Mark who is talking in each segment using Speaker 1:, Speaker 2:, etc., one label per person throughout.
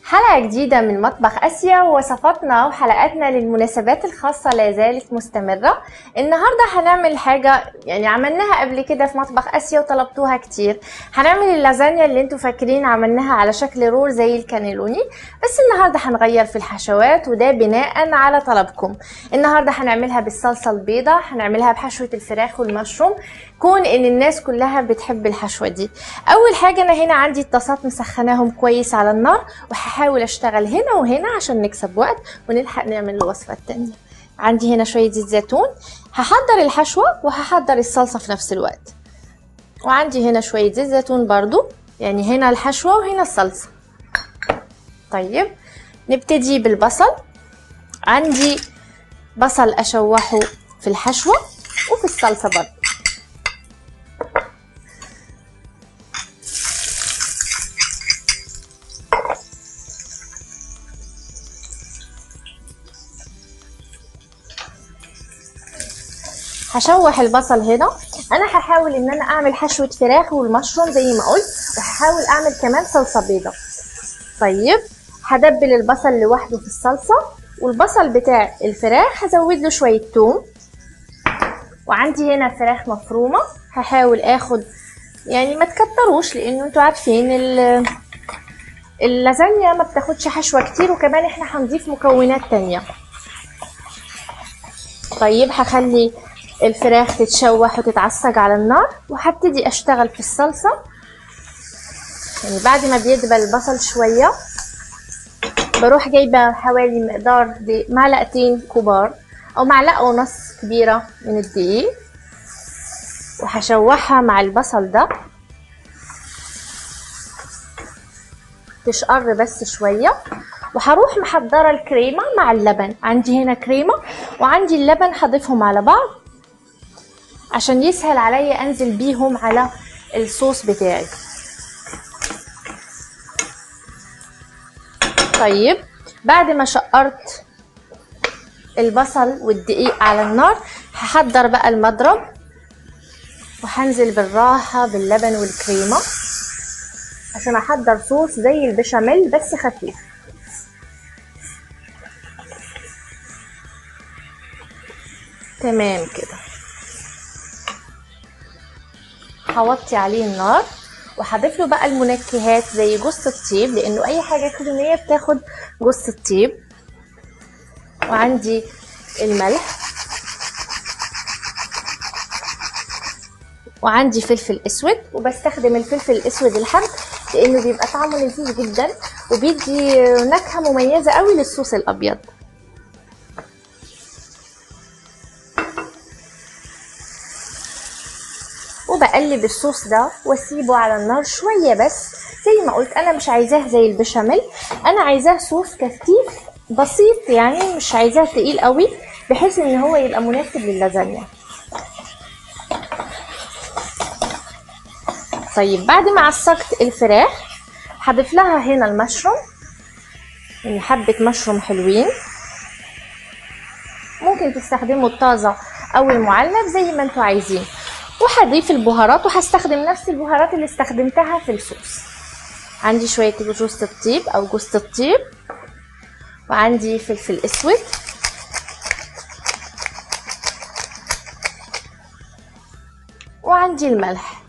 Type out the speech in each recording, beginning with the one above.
Speaker 1: حلقة جديدة من مطبخ آسيا ووصفاتنا وحلقاتنا للمناسبات الخاصة لا زالت مستمرة النهاردة هنعمل حاجة يعني عملناها قبل كده في مطبخ آسيا وطلبتوها كتير هنعمل اللازانيا اللي انتوا فاكرين عملناها على شكل رول زي الكانيلوني بس النهاردة هنغير في الحشوات وده بناء على طلبكم النهاردة هنعملها بالصلصة البيضاء هنعملها بحشوة الفراخ والمشروم كون ان الناس كلها بتحب الحشوة دي اول حاجة انا هنا عندي الطاسات مسخناهم كويس على النار وهحاول اشتغل هنا وهنا عشان نكسب وقت ونلحق نعمل الوصفة التانية عندي هنا شوية زيت زيتون هحضر الحشوة وهحضر الصلصة في نفس الوقت وعندي هنا شوية زيت زيتون برضو يعني هنا الحشوة وهنا الصلصة طيب نبتدي بالبصل عندي بصل اشوحه في الحشوة وفي الصلصة برضو هشوح البصل هنا انا هحاول ان انا اعمل حشوة فراخ والمشروم زي ما قلت وهحاول اعمل كمان صلصة بيضة طيب هدبل البصل لوحده في الصلصة والبصل بتاع الفراخ هزود له شوية توم وعندي هنا فراخ مفرومة هحاول اخد يعني ما تكتروش لانه انتوا عارفين اللازانيا ما بتاخدش حشوة كتير وكمان احنا هنضيف مكونات تانية طيب هخلي الفراخ تتشوح وتتعصج على النار وهبتدي اشتغل في الصلصة يعني بعد ما بيدبل البصل شوية بروح جايبة حوالي مقدار معلقتين كبار او معلقة ونص كبيرة من الدقيق وهشوحها مع البصل ده تشقر بس شوية وهروح محضرة الكريمة مع اللبن عندي هنا كريمة وعندي اللبن هضيفهم على بعض عشان يسهل عليا انزل بيهم على الصوص بتاعي طيب بعد ما شقرت البصل والدقيق على النار هحضر بقى المضرب وهنزل بالراحة باللبن والكريمة عشان احضر صوص زي البشاميل بس خفيف تمام كده هوطي عليه النار وهضيف له بقى المنكهات زي جوز الطيب لانه اي حاجه كريميه بتاخد جوز الطيب وعندي الملح وعندي فلفل اسود وبستخدم الفلفل الاسود الحب لانه بيبقى طعمه لذيذ جدا وبيدي نكهه مميزه قوي للصوص الابيض وبقلب الصوص ده واسيبه على النار شويه بس زي ما قلت انا مش عايزاه زي البشاميل انا عايزاه صوص كثيف بسيط يعني مش عايزاه تقيل قوي بحيث ان هو يبقى مناسب للازانيا طيب بعد ما عصقت الفراخ هضيف لها هنا المشروم يعني حبة مشروم حلوين ممكن تستخدموا الطازة او المعلب زي ما انتوا عايزين وهضيف البهارات وهستخدم نفس البهارات اللي استخدمتها في الصوص عندي شوية جوز الطيب او جوز الطيب وعندي فلفل اسود وعندي الملح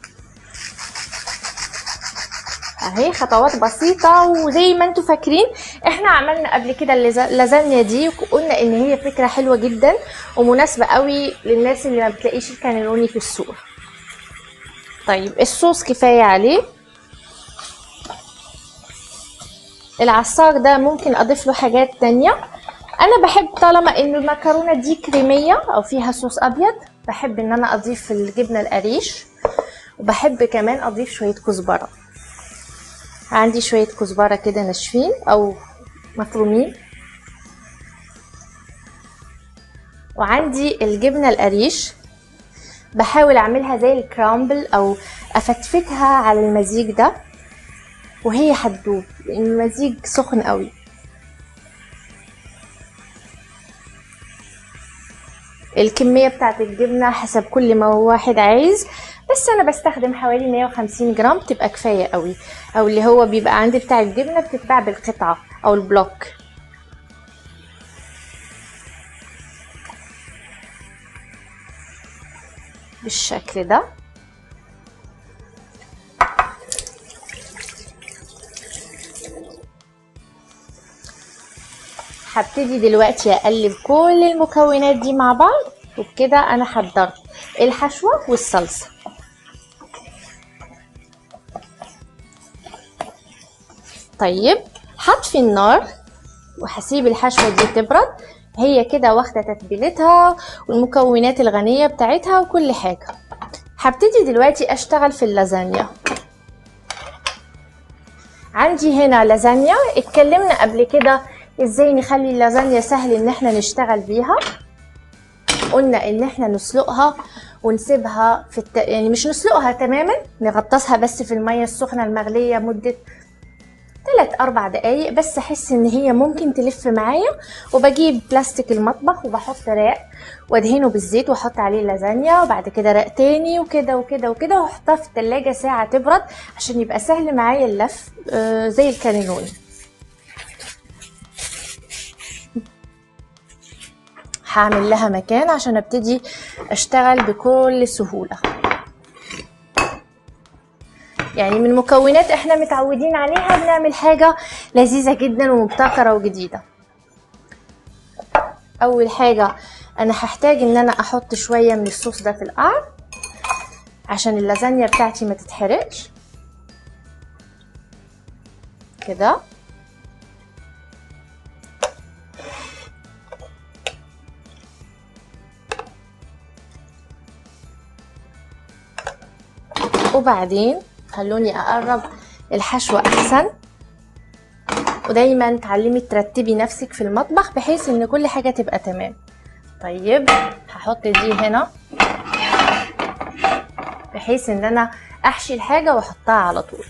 Speaker 1: اهي خطوات بسيطة وزي ما انتوا فاكرين احنا عملنا قبل كده اللازانيا دي وقلنا ان هي فكرة حلوة جدا ومناسبة قوي للناس اللي ما بتلاقيش الكانيلوني في السوق طيب الصوص كفاية عليه العصاق ده ممكن اضيف له حاجات تانية انا بحب طالما ان المكرونة دي كريمية او فيها صوص ابيض بحب ان انا اضيف الجبنة القريش وبحب كمان اضيف شوية كزبرة عندي شوية كزبرة كده ناشفين او مفرومين وعندي الجبنة القريش بحاول اعملها زي الكرامبل او افتفتها على المزيج ده وهي هتدوب لان المزيج سخن قوي الكمية بتاعت الجبنة حسب كل ما واحد عايز بس انا بستخدم حوالي 150 جرام تبقى كفايه قوي او اللي هو بيبقى عندي بتاع الجبنه بتتباع بالقطعه او البلوك بالشكل ده هبتدي دلوقتي اقلب كل المكونات دي مع بعض وبكده انا حضرت الحشوة والصلصة طيب هطفي النار وهسيب الحشوة دي تبرد هي كده واخدة تتبيلتها والمكونات الغنية بتاعتها وكل حاجة هبتدي دلوقتي اشتغل في اللازانيا عندي هنا لازانيا اتكلمنا قبل كده ازاي نخلي اللازانيا سهل ان احنا نشتغل بيها قلنا ان احنا نسلقها ونسيبها في الت... يعني مش نسلقها تماما نغطسها بس في الميه السخنه المغليه مده 3 4 دقايق بس احس ان هي ممكن تلف معايا وبجيب بلاستيك المطبخ وبحط راق وادهنه بالزيت واحط عليه لازانيا وبعد كده راق تاني وكده وكده وكده واحطها في التلاجة ساعة تبرد عشان يبقى سهل معايا اللف آه زي الكانيلوني هعمل لها مكان عشان ابتدي اشتغل بكل سهولة يعني من مكونات احنا متعودين عليها بنعمل حاجة لذيذة جدا ومبتكرة وجديدة اول حاجة انا هحتاج ان انا احط شوية من الصوص ده في القعر عشان اللازانيا بتاعتي ما تتحرقش كده وبعدين خلوني اقرب الحشوة احسن ودايما تعلمي ترتبي نفسك في المطبخ بحيث ان كل حاجة تبقى تمام طيب هحط دي هنا بحيث ان انا احشي الحاجة واحطها على طول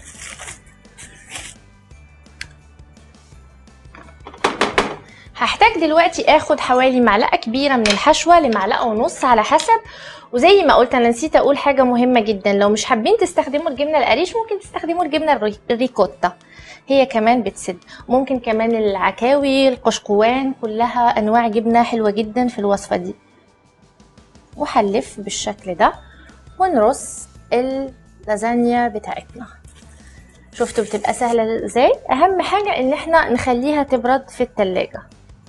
Speaker 1: هحتاج دلوقتي اخد حوالي معلقة كبيرة من الحشوة لمعلقة ونص على حسب وزي ما قلت انا نسيت اقول حاجة مهمة جدا لو مش حابين تستخدموا الجبنة القريش ممكن تستخدموا الجبنة الري- الريكوتا هي كمان بتسد ممكن كمان العكاوي القشقوان كلها انواع جبنة حلوة جدا في الوصفة دي وهنلف بالشكل ده ونرص اللازانيا بتاعتنا شفتوا بتبقى سهلة ازاي اهم حاجة ان احنا نخليها تبرد في التلاجة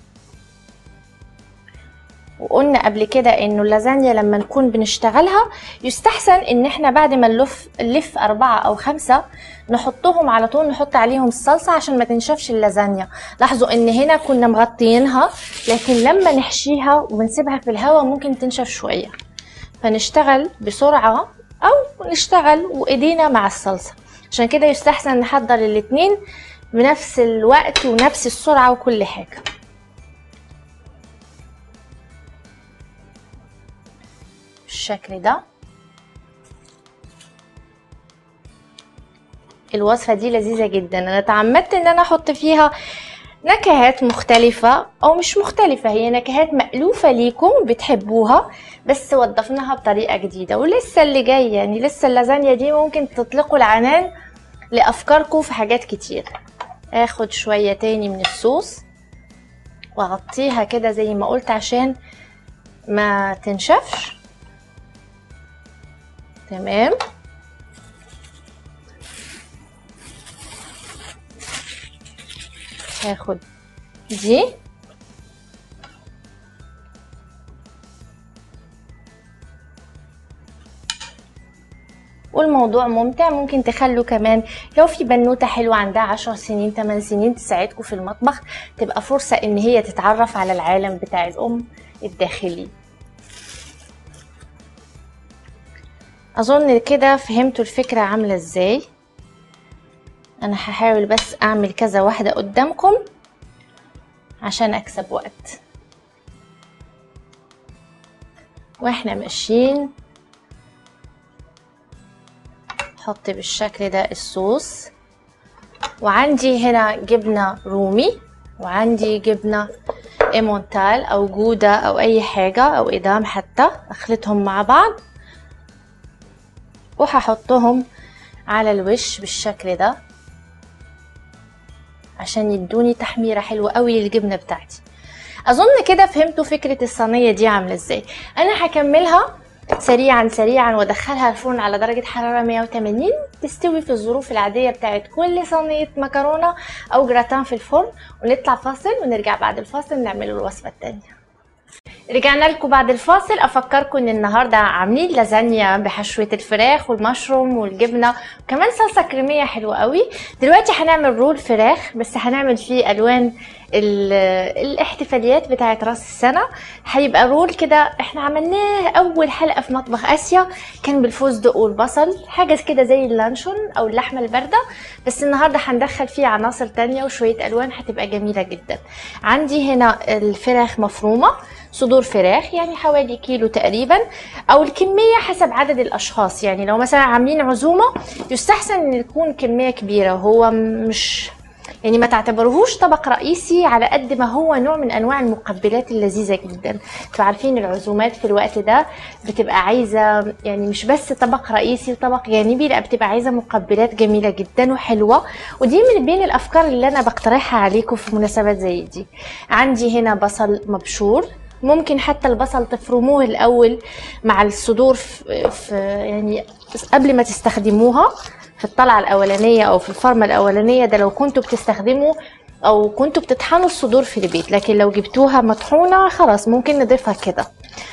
Speaker 1: وقلنا قبل كده انه اللازانيا لما نكون بنشتغلها يستحسن ان احنا بعد ما نلف نلف اربعة او خمسة نحطهم على طول نحط عليهم الصلصة عشان ما تنشفش اللازانيا لاحظوا ان هنا كنا مغطيينها لكن لما نحشيها ونسيبها في الهواء ممكن تنشف شوية فنشتغل بسرعة او نشتغل وايدينا مع الصلصة عشان كده يستحسن نحضر الاتنين بنفس الوقت ونفس السرعة وكل حاجة بالشكل ده الوصفة دي لذيذة جدا انا تعمدت ان انا احط فيها نكهات مختلفة او مش مختلفة هي نكهات مألوفة ليكم بتحبوها بس وضفناها بطريقة جديدة ولسه اللي جاي يعني لسه اللازانيا دي ممكن تطلقوا العنان لافكاركم في حاجات كتير اخد شوية تاني من الصوص واغطيها كده زي ما قلت عشان ما تنشفش تمام هاخد دي والموضوع ممتع ممكن تخلوا كمان لو في بنوتة حلوة عندها عشر سنين 8 سنين تساعدكم في المطبخ تبقى فرصة ان هي تتعرف على العالم بتاع الام الداخلي اظن كده فهمتوا الفكرة عاملة ازاي انا هحاول بس اعمل كذا واحدة قدامكم عشان اكسب وقت واحنا ماشيين حط بالشكل ده الصوص وعندي هنا جبنة رومي وعندي جبنة ايمونتال او جودة او اي حاجة او ادام حتى اخلطهم مع بعض وهحطهم على الوش بالشكل ده عشان يدوني تحميرة حلوة قوي للجبنة بتاعتي اظن كده فهمتوا فكرة الصينية دي عاملة ازاي انا هكملها سريعا سريعا وادخلها الفرن على درجة حرارة 180 تستوي في الظروف العادية بتاعت كل صينية مكرونة او جراتان في الفرن ونطلع فاصل ونرجع بعد الفاصل نعمل الوصفة التانية رجعنا لكم بعد الفاصل افكركم ان النهارده عاملين لازانيا بحشوه الفراخ والمشروم والجبنه وكمان صلصه كريميه حلوه قوي دلوقتي هنعمل رول فراخ بس هنعمل فيه الوان الاحتفاليات بتاعه راس السنه هيبقى رول كده احنا عملناه اول حلقه في مطبخ اسيا كان بالفستق والبصل حاجه كده زي اللانشون او اللحمه البارده بس النهارده هندخل فيه عناصر تانية وشويه الوان هتبقى جميله جدا عندي هنا الفراخ مفرومه صدور فراخ يعني حوالي كيلو تقريبا او الكميه حسب عدد الاشخاص يعني لو مثلا عاملين عزومه يستحسن ان يكون كميه كبيره هو مش يعني ما تعتبرهوش طبق رئيسي على قد ما هو نوع من انواع المقبلات اللذيذه جدا انتوا عارفين العزومات في الوقت ده بتبقى عايزه يعني مش بس طبق رئيسي وطبق جانبي لا بتبقى عايزه مقبلات جميله جدا وحلوه ودي من بين الافكار اللي انا بقترحها عليكم في مناسبات زي دي عندي هنا بصل مبشور ممكن حتى البصل تفرموه الاول مع الصدور في, في يعني قبل ما تستخدموها في الطلعه الاولانيه او في الفرمه الاولانيه ده لو كنتوا بتستخدموا او كنتوا بتطحنوا الصدور في البيت لكن لو جبتوها مطحونه خلاص ممكن نضيفها كده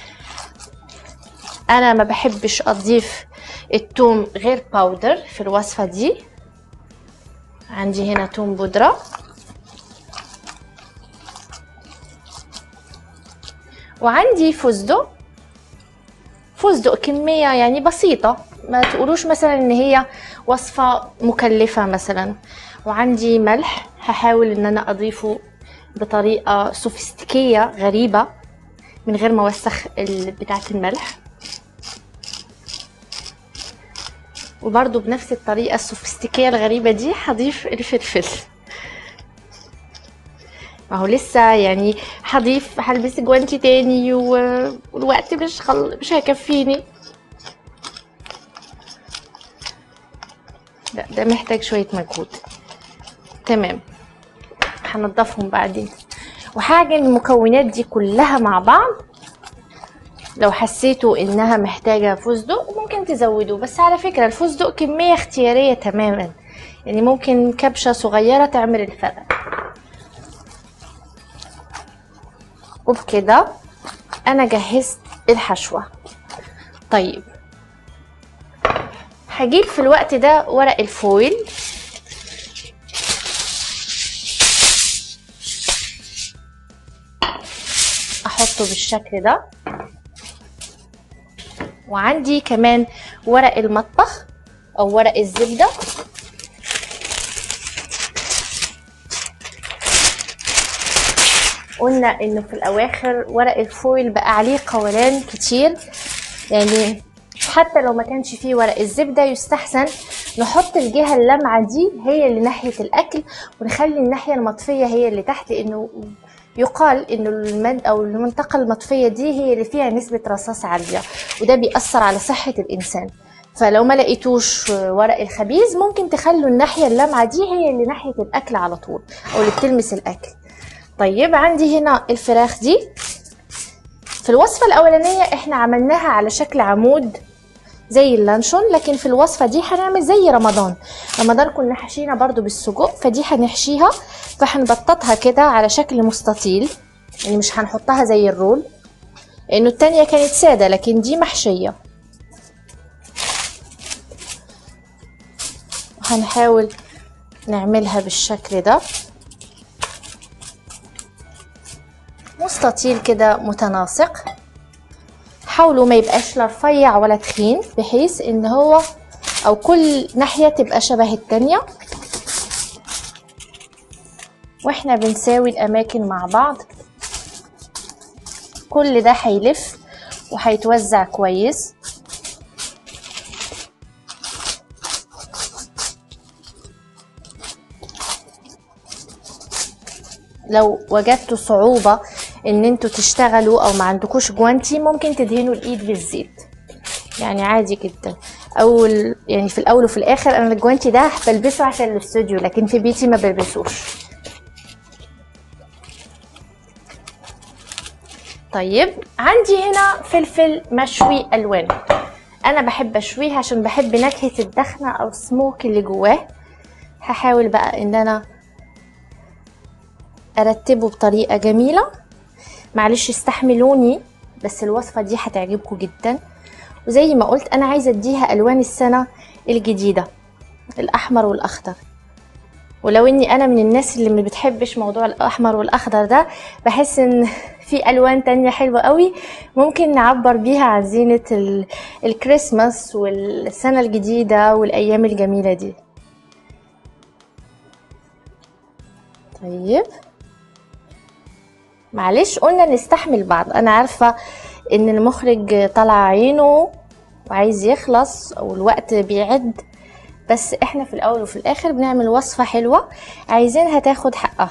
Speaker 1: انا ما بحبش اضيف التوم غير باودر في الوصفه دي عندي هنا توم بودره وعندي فستق فستق كمية يعني بسيطة ما تقولوش مثلا ان هي وصفة مكلفة مثلا وعندي ملح هحاول ان انا اضيفه بطريقة سوفيستيكية غريبة من غير ما اوسخ بتاعة الملح وبرضو بنفس الطريقة السوفيستيكية الغريبة دي هضيف الفلفل ما هو لسه يعني هضيف هلبس جوانتي تاني والوقت مش خل... مش هيكفيني لا ده محتاج شوية مجهود تمام هنضفهم بعدين وحاجة المكونات دي كلها مع بعض لو حسيتوا انها محتاجة فستق ممكن تزودوا بس على فكرة الفستق كمية اختيارية تماما يعني ممكن كبشة صغيرة تعمل الفرق وبكده انا جهزت الحشوة طيب هجيب في الوقت ده ورق الفويل احطه بالشكل ده وعندي كمان ورق المطبخ او ورق الزبده قلنا انه في الاواخر ورق الفويل بقى عليه قولان كتير يعني حتى لو ما كانش فيه ورق الزبده يستحسن نحط الجهه اللامعه دي هي اللي ناحيه الاكل ونخلي الناحيه المطفيه هي اللي تحت لانه يقال انه المد او المنطقه المطفيه دي هي اللي فيها نسبه رصاص عاليه وده بيأثر على صحه الانسان فلو ما لقيتوش ورق الخبيز ممكن تخلوا الناحيه اللامعه دي هي اللي ناحيه الاكل على طول او اللي بتلمس الاكل طيب عندي هنا الفراخ دي في الوصفة الأولانية احنا عملناها على شكل عمود زي اللانشون لكن في الوصفة دي هنعمل زي رمضان رمضان كنا حشينا برضو بالسجق فدي هنحشيها فهنبططها كده على شكل مستطيل يعني مش هنحطها زي الرول لأنه التانية كانت سادة لكن دي محشية هنحاول نعملها بالشكل ده مستطيل كده متناسق حاولوا ما يبقاش لا رفيع ولا تخين بحيث ان هو او كل ناحية تبقى شبه التانية واحنا بنساوي الاماكن مع بعض كل ده هيلف وهيتوزع كويس لو وجدتوا صعوبة ان انتوا تشتغلوا او ما عندكوش جوانتي ممكن تدهنوا الايد بالزيت يعني عادي جدا اول يعني في الاول وفي الاخر انا الجوانتي ده بلبسه عشان الاستوديو لكن في بيتي ما بلبسوش طيب عندي هنا فلفل مشوي الوان انا بحب اشويه عشان بحب نكهه الدخنه او السموك اللي جواه هحاول بقى ان انا ارتبه بطريقه جميله معلش استحملوني بس الوصفه دي هتعجبكم جدا وزي ما قلت انا عايزه اديها الوان السنه الجديده الاحمر والاخضر ولو اني انا من الناس اللي ما بتحبش موضوع الاحمر والاخضر ده بحس ان في الوان تانية حلوة قوي ممكن نعبر بيها عن زينة ال- الكريسماس والسنة الجديدة والايام الجميلة دي طيب معلش قلنا نستحمل بعض انا عارفة ان المخرج طلع عينه وعايز يخلص والوقت بيعد بس احنا في الاول وفي الاخر بنعمل وصفة حلوة عايزينها تاخد حقها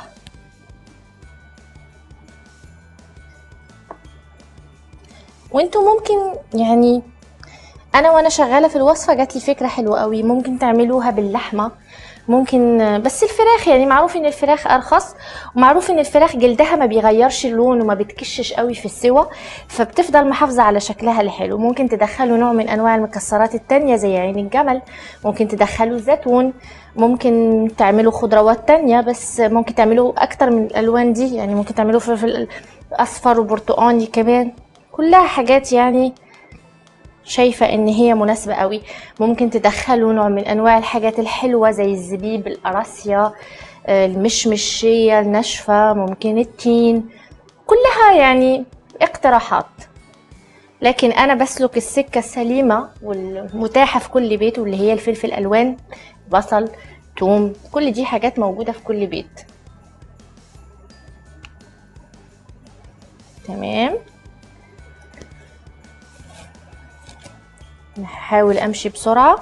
Speaker 1: وانتوا ممكن يعني انا وانا شغاله في الوصفه جات لي فكره حلوه قوي ممكن تعملوها باللحمه ممكن بس الفراخ يعني معروف ان الفراخ ارخص ومعروف ان الفراخ جلدها ما بيغيرش اللون وما بتكشش قوي في السوا فبتفضل محافظه على شكلها الحلو ممكن تدخلوا نوع من انواع المكسرات التانية زي عين الجمل ممكن تدخلوا زيتون ممكن تعملوا خضروات تانية بس ممكن تعملوا اكتر من الالوان دي يعني ممكن تعملوا فلفل اصفر وبرتقاني كمان كلها حاجات يعني شايفة ان هي مناسبة قوي ممكن تدخلوا نوع من انواع الحاجات الحلوة زي الزبيب القراصية آه، المشمشية الناشفة ممكن التين كلها يعني اقتراحات لكن انا بسلك السكة السليمة والمتاحة في كل بيت واللي هي الفلفل الوان بصل توم كل دي حاجات موجودة في كل بيت تمام هحاول امشي بسرعة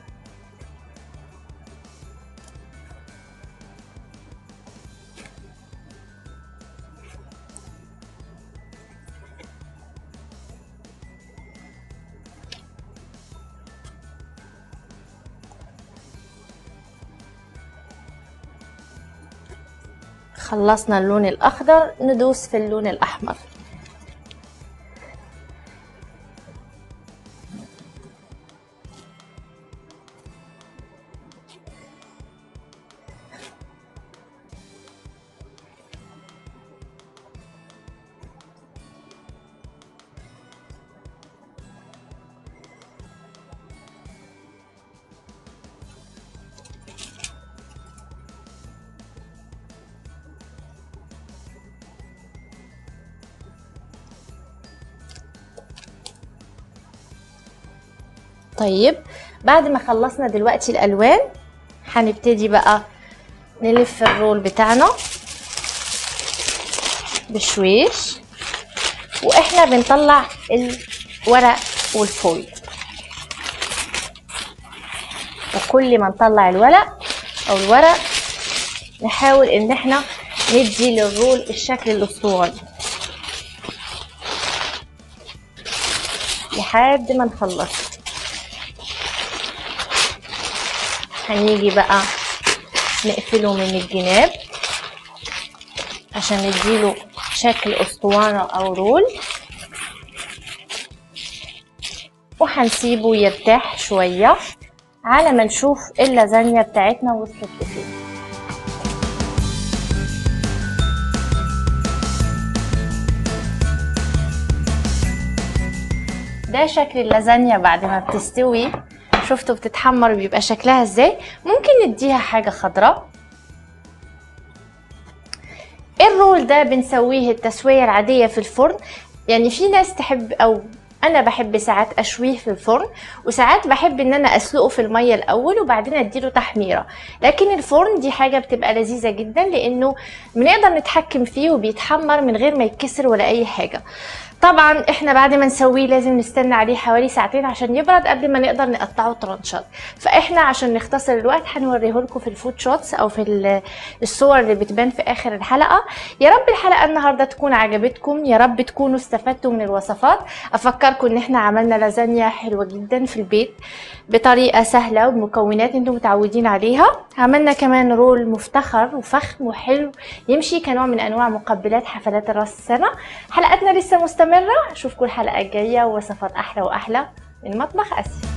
Speaker 1: خلصنا اللون الاخضر ندوس في اللون الاحمر طيب بعد ما خلصنا دلوقتي الالوان هنبتدي بقى نلف الرول بتاعنا بشويش واحنا بنطلع الورق والفويل وكل ما نطلع الورق او الورق نحاول ان احنا ندي للرول الشكل الاسطواني لحد ما نخلص هنيجي بقى نقفله من الجناب عشان نديله شكل اسطوانة او رول وهنسيبه يرتاح شوية على ما نشوف اللازانيا بتاعتنا وصلت لفين ده شكل اللازانيا بعد ما بتستوي شفتوا بتتحمر بيبقى شكلها ازاي ممكن نديها حاجة خضراء الرول ده بنسويه التسوية العادية في الفرن يعني في ناس تحب او انا بحب ساعات اشويه في الفرن وساعات بحب ان انا اسلقه في الميه الاول وبعدين اديله تحميره لكن الفرن دي حاجه بتبقى لذيذه جدا لانه بنقدر نتحكم فيه وبيتحمر من غير ما يتكسر ولا اي حاجه طبعا احنا بعد ما نسويه لازم نستنى عليه حوالي ساعتين عشان يبرد قبل ما نقدر نقطعه طرنشات فاحنا عشان نختصر الوقت هنوريه لكم في الفود شوتس او في ال- الصور اللي بتبان في اخر الحلقه يا رب الحلقه النهارده تكون عجبتكم يا رب تكونوا استفدتوا من الوصفات افكركم ان احنا عملنا لازانيا حلوه جدا في البيت بطريقه سهله وبمكونات انتم متعودين عليها عملنا كمان رول مفتخر وفخم وحلو يمشي كنوع من انواع مقبلات حفلات راس السنه حلقتنا لسه مستمره اشوفكم الحلقه الجايه ووصفات احلى واحلى من مطبخ اسيا